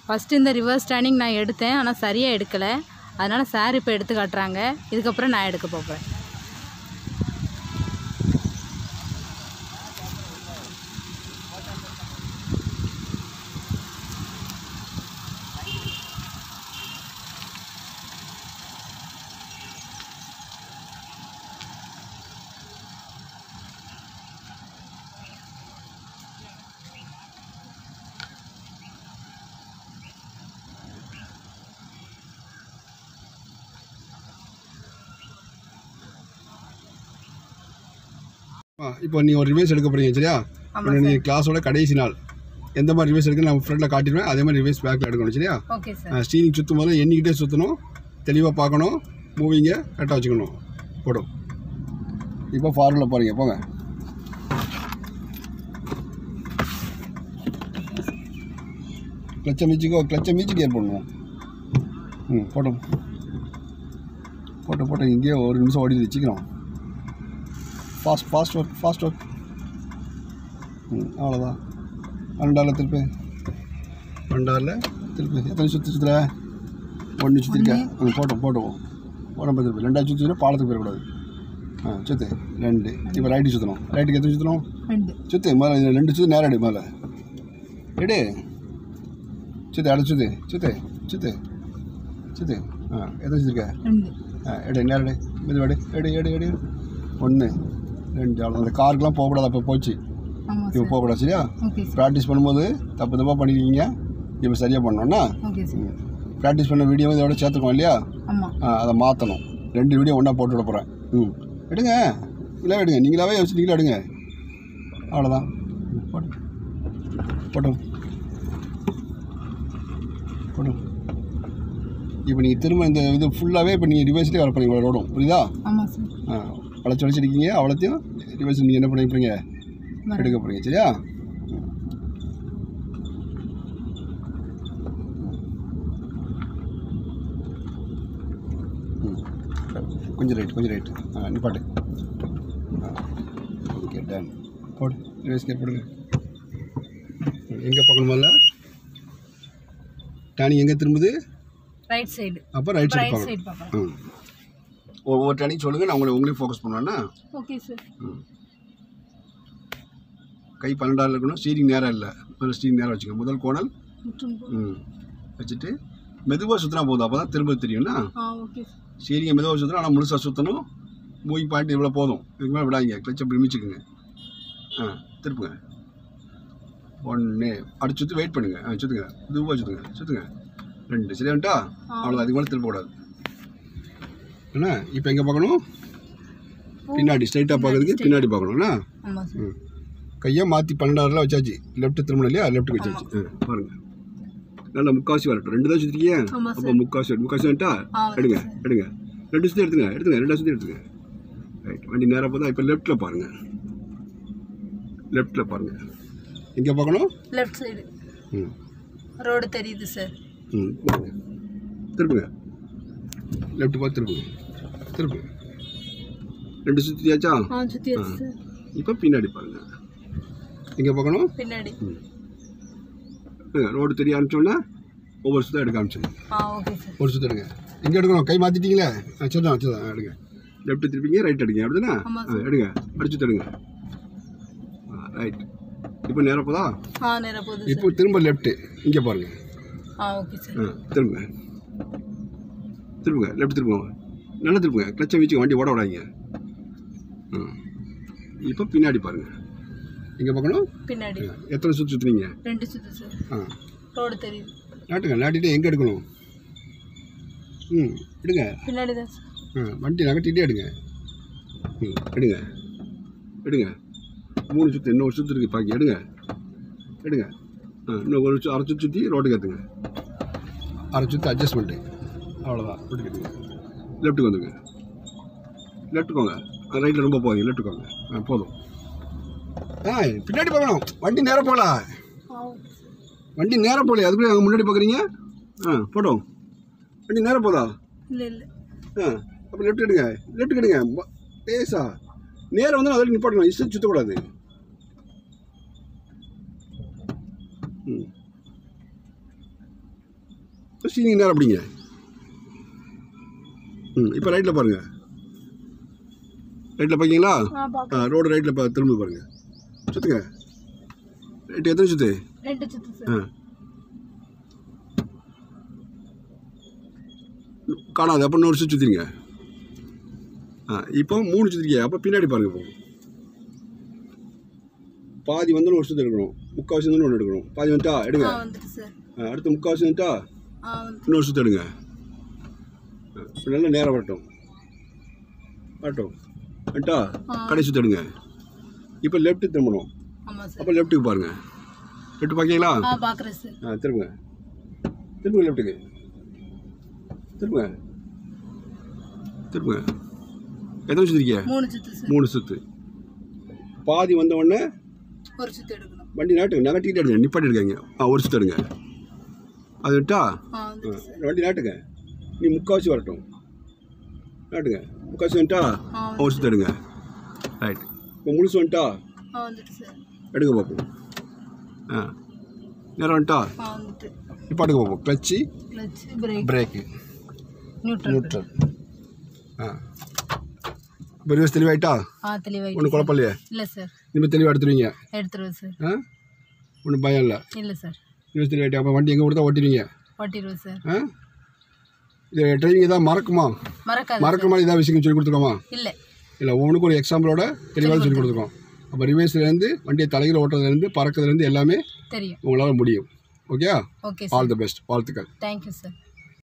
First இந்த reverse turning நான் எடுத்தேன் ஆனால் சரியாக எடுக்கலை அதனால் சார் இப்போ எடுத்து காட்டுறாங்க இதுக்கப்புறம் நான் எடுக்க போகிறேன் ஆ, இப்போ நீ ஒரு ரிவைஸ் எடுக்க போறீங்க சரியா ஆமாம் இப்போ நீ கிளாஸோட கடைசி நாள் எந்த மாதிரி ரிவைஸ் எடுக்க நான் ஃப்ரண்டில் காட்டிடுவேன் அதே மாதிரி ரிவைஸ் பேக்கில் எடுக்கணும் சரியா ஓகே சார் ஸ்டீரிங் சுற்றும் போது எண்ணிக்கிட்டே சுற்றணும் தெளிவாக பார்க்கணும் மூவிங்கை கரெக்டாக வச்சுக்கணும் போடும் இப்போ ஃபார்வர்டில் போகிறீங்க போங்க கிளச்சை மீச்சுக்கோ கிளச்சை மீச்சு கேர் பண்ணுவோம் ம் போட்டோம் போட்டு போட்டு இங்கேயே ஒரு நிமிஷம் ஓடி சீக்கிரம் fast fast work fast work ம் அவ்வளோதான் பன்னெண்டாவில் திருப்பி பன்னெண்டாவில் திருப்பி எத்தனை சுற்றி சுற்றுற ஒன்று சுற்றிருக்கேன் ம் போட்டோம் போட்டோம் உடம்பு திருப்பி ரெண்டாவது சுற்றினா பாலத்துக்கு போயிடக்கூடாது ஆ சுற்று ரெண்டு இப்போ ரைட்டு சுற்றணும் ரைட்டுக்கு எத்தனை சுற்றணும் ரெண்டு சுற்று முதல்ல இது ரெண்டு சுற்று நேரம் எடு முதல்ல எடு சுற்று அடுத்து சுற்று சுற்று சுற்று சுற்று ஆ எத்தனை சுற்றிருக்க ரெண்டு ஆ எடு நேரம் எடு மெது எடு எடு எடு எடு ஒன்று ரெண்டு அவ்வளோ அந்த காருக்கெலாம் போகக்கூடாது அப்போ போச்சு ஆமாம் இப்போ சார் போகக்கூடாது சரியா ஓகே சார் ப்ராக்டிஸ் பண்ணும்போது தப்பு தப்பாக பண்ணிருக்கீங்க இப்போ சரியாக பண்ணணும்னா ஓகே சார் ப்ராக்டிஸ் பண்ண வீடியோ இதோட சேர்த்துக்கோம் இல்லையா ஆமாம் ஆ, அதை மாற்றணும் ரெண்டு வீடியோ ஒன்றா போட்டு விட போகிறேன் ம் எடுங்க இல்லை எடுங்க நீங்களாவே வச்சு நீங்களே எடுங்க அவ்வளோதான் ம், போட்டு போட்டோம் போட்டோம் இப்போ நீங்கள் திரும்ப இந்த இது ஃபுல்லாகவே இப்போ நீங்கள் ரிவர்ஸ்லேயே வர போறீங்க ரோடும் புரியுதா ஆமாம் சார் ஆ வளைச்சி வளைச்சிருக்கீங்க அவ்வளோத்தையும் ரிவர்ஸ் நீங்கள் என்ன பண்ண போறீங்க வரேன். எடுக்க போகிறீங்க சரியா ம். கொஞ்சம் ரைட் கொஞ்சம் ரைட் ஆ நிப்பாட்டு ஓகே டன் போடு ரிவர்ஸ் கேர் போடுங்க எங்கே பார்க்கணும் முதல்ல டேனிங் எங்கே திரும்புது ரைட் சைடு அப்போ ரைட் சைடு ரைட் சைடு பார்க்கணும் பார்க்கலாம் ம் ஒவ்வொரு டேனிங் சொல்லுங்கள் நான் உங்களை உங்களையும் ஃபோக்கஸ் பண்ணுவேன்னா ஓகே சார் ம். கை பன்னெண்டாவது இருக்கணும் ஸ்டீரிங் நேரம் இல்லை முதல்ல ஸ்டீரிங் நேரம் வச்சுக்கோங்க முதல் கோணல் முற்றும் ம் வச்சுட்டு மெதுவாக சுற்றினா போதும் அப்போ தான் திரும்ப தெரியும்னா ஆ ஓகே சார் ஸ்டீரிங்கை மெதுவாக சுற்றணும் ஆனால் முழுசாக சுற்றணும் மூவிங் பாயிண்ட் இவ்வளோ போதும் இதுக்கு மேலே விடாதீங்க கிளச் அப்படி மிச்சுக்குங்க ஆ திருப்புங்க ஒன்று அடுத்து சுற்றி வெயிட் பண்ணுங்கள் ஆ சுற்றுங்க மெதுவாக சுற்றுங்க சுற்றுங்க ரெண்டு சரியான்ட்டா அவ்வளோதான் அதுக்கு மேலே திருப்பக்கூடாது என்ன இப்போ எங்கே பார்க்கணும் பின்னாடி ஸ்ட்ரைட்டாக பார்க்கறதுக்கு பின்னாடி பார்க்கணும்னா ஆமாம் சார் ம் கையை மாற்றி பன்னெண்டாயிரம் வச்சாச்சு லெஃப்ட் திரும்பணும் இல்லையா லெஃப்ட்டுக்கு வச்சாச்சு ஆ பாருங்க நல்லா முக்காசி வரட்டும் ரெண்டு தான் சுற்றிருக்கீங்க ஆமாம் அப்போ முக்காசி வரும் முக்காசி வந்துட்டா ஆ, எடுங்க எடுங்க ரெண்டு சுற்றி எடுத்துங்க எடுத்துங்க ரெண்டா சுற்றி எடுத்துங்க ரைட் வண்டி நேராக பார்த்தா இப்போ லெஃப்ட்டில் பாருங்கள் லெஃப்ட்டில் பாருங்கள் எங்கே பார்க்கணும் லெஃப்ட் சைடு ம் ரோடு தெரியுது சார் ம் பாருங்க. திருப்புங்க லெஃப்ட் பார்த்து திருப்புங்க திருப்புங்க ரெண்டு சுற்றியாச்சா ஆ சுற்றியாச்சு சார் இப்போ பின்னாடி பாருங்கள் எங்கே பார்க்கணும் பின்னாடி ரோடு தெரிய ஆரம்பிச்சோன்னா ஒவ்வொரு சுத்தம் எடுக்க ஆரம்பிச்சிடும் ஆ ஓகே சார் ஒரு சுத்தம் எடுங்க எங்கே எடுக்கணும் கை மாற்றிட்டீங்களே சரிதான் வச்சுதான் எடுங்க லெஃப்ட் திருப்பிங்க ரைட் எடுங்க அப்படிதானே ஆமா ஆ, எடுங்க அடிச்சு எடுங்க ரைட் இப்போ நேரம் போதா ஆ நேராக போகுது சார் இப்போ திரும்ப லெஃப்ட்டு இங்கே பாருங்கள் ஆ ஓகே சார் ஆ திரும்புங்க திரும்புங்க லெஃப்ட் திரும்புங்க நல்லா திரும்புங்க கிளச்சை வச்சு வண்டி ஓட விடாதீங்க ம் இப்போ பின்னாடி பாருங்கள் எங்கே பார்க்கணும் பின்னாடி ஆ, எத்தனை சுற்று சுற்றுனீங்க ரெண்டு சுற்று சார் ஆ ரோடு தெரியுது நாட்டுங்க நாட்டிட்டு எங்கே எடுக்கணும் ம் எடுங்க பின்னாடி தான் சார் ஆ வண்டி நகட்டிகிட்டே எடுங்க ம் எடுங்க எடுங்க மூணு சுற்று இன்னொரு சுற்று இருக்குது பாக்கி எடுங்க எடுங்க ஆ இன்னும் ஒரு சு- அரை சுற்று சுற்றி ரோட்டுக்கு ஏற்றுங்க அரை சுற்று அட்ஜஸ்ட்மெண்ட்டு அவ்வளோதான் ரோட்டுக்கு ஏற்றுங்க லெஃப்ட்டுக்கு வந்துங்க லெஃப்ட்டுக்கு வாங்க ரைட்டில் ரொம்ப போவீங்க லெஃப்ட்டுக்கு வாங்க ஆ போதும் ஆ பின்னாடி பார்க்கணும் வண்டி நேரம் போகல ஆ ஓகே சார் வண்டி நேரம் போகலையே அதுக்குள்ளே அங்கே முன்னாடி பார்க்குறீங்க ஆ போட்டோம் வண்டி நேரம் போதா இல்லை இல்லை ஆ அப்போ லெஃப்ட் எடுங்க லெஃப்ட் எடுங்க ம- லேசா நேரம் வந்து அதில் நிப்பாட்டணும் இஷ்டம் சுற்றக்கூடாது ம் ஸ்டீரிங் நேரம் அப்படிங்க ம் இப்போ ரைட்டில் பாருங்கள் ரைட்டில் பார்த்தீங்களா ஆ பார்க்க ஆ ரோடு ரைட்டில் பா திரும்ப பாருங்கள் சுற்றுங்க ரைட்டு எத்தனை சுற்று ரெண்டு சுத்து சார் ஆ காணாது அப்போ இன்னொரு சுற்றி சுற்றிங்க ஆ இப்போ மூணு சுற்றிருக்கீங்க அப்போ பின்னாடி பாருங்க இப்போ பாதி வந்தோன்னு ஒரு சுற்று எடுக்கணும் முக்கால்வாசி வந்து ஒன்று எடுக்கணும் பாதி வந்துட்டா எடுங்க ஆ வந்துட்டு சார் ஆ, அடுத்து முக்கால்வாசி வந்துட்டா ஆ வந்து இன்னொரு சுற்று எடுங்க ஆ, இப்ப நல்ல நேரம் வரட்டும் வரட்டும் வந்துட்டா ஆ. கடை சுற்று எடுங்க இப்போ லெஃப்ட்டு திரும்பணும் ஆமாம் சார் அப்போ லெஃப்ட்டுக்கு பாருங்கள் லெஃப்ட் பார்க்கீங்களா ஆ பார்க்குறேன் சார் ஆ திரும்புங்க திரும்புங்க லெஃப்ட்டுக்கு திரும்புங்க திரும்புங்க எத்தனை சுற்றிருக்கீங்க மூணு சுத்து சார் மூணு சுற்று பாதி வந்த உடனே ஒரு சுத்து எடுக்கணும் வண்டி நாட்டுங்க நகட்டிக்கிட்டே எடுங்க நிப்பாட்டி இருக்காங்க ஆ ஒரு சுற்று எடுங்க அது விட்டா ஆ வந்துட்டு சார் வண்டி நாட்டுங்க நீ முக்கால்வாசி வரட்டும் நாட்டுங்க முக்கால்வாசி வந்துட்டா ஆ ஆ, ஒரு சுற்று எடுங்க ரைட் இப்போ முழுசு வந்துட்டா ஆ வந்துட்டு சார் எடுங்க பார்ப்போம் ஆ நேரம் வந்துட்டா ஆ வந்துட்டு நிப்பாட்டுங்க பார்ப்போம் கிளச்சி clutch brake brake neutral neutral ஆ இப்போ ரிவர்ஸ் தெளிவாயிட்டா ஆ தெளிவாயிட்டு ஒன்றும் குழப்பம் இல்லையே இல்லை சார் இனிமேல் தெளிவாக எடுத்துருவீங்க எடுத்துருவேன் சார் ஆ ஒன்றும் பயம் இல்லை இல்லை சார் ரிவர்ஸ் தெளிவாயிட்டா அப்போ வண்டி எங்கே கொடுத்தா ஓட்டிடுவீங்க ஓட்டிடுவேன் சார் ஆ இது டிரைவிங் ஏதாவது மறக்குமா மறக்காது மறக்கிற மாதிரி ஏதாவது விஷயம் சொல்லி கொடுத்துருக்கோமா இல்லை இல்லை ஒவ்வொன்றுக்கு ஒரு எக்ஸாம்பிளோட தெளிவாக சொல்லி கொடுத்துருக்கோம் அப்போ ரிவர்ஸ்லேருந்து வண்டியை தலையில் ஓட்டுறதுலேருந்து பறக்கிறதுலேருந்து எல்லாமே தெரியும் உங்களால் முடியும் okay okay all sir the best வாழ்த்துக்கள் தேங்க்யூ சார்